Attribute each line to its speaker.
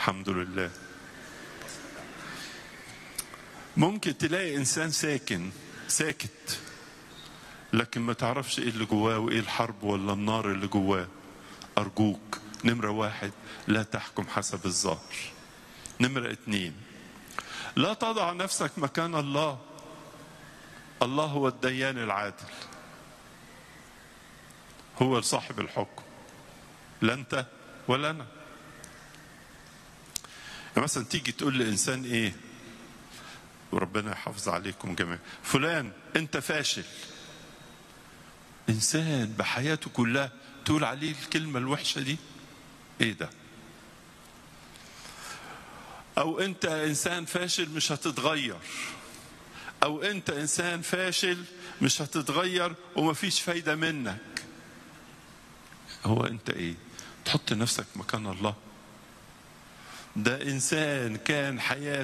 Speaker 1: الحمد لله ممكن تلاقي انسان ساكن ساكت لكن ما تعرفش ايه اللي جواه وايه الحرب ولا النار اللي جواه ارجوك نمره واحد لا تحكم حسب الظاهر نمره اتنين لا تضع نفسك مكان الله الله هو الديان العادل هو صاحب الحكم لا انت ولا انا يعني مثلا تيجي تقول لانسان ايه وربنا يحافظ عليكم جميعا فلان انت فاشل انسان بحياته كلها تقول عليه الكلمه الوحشه دي ايه ده او انت انسان فاشل مش هتتغير او انت انسان فاشل مش هتتغير ومفيش فايده منك هو انت ايه تحط نفسك مكان الله ده انسان كان حياته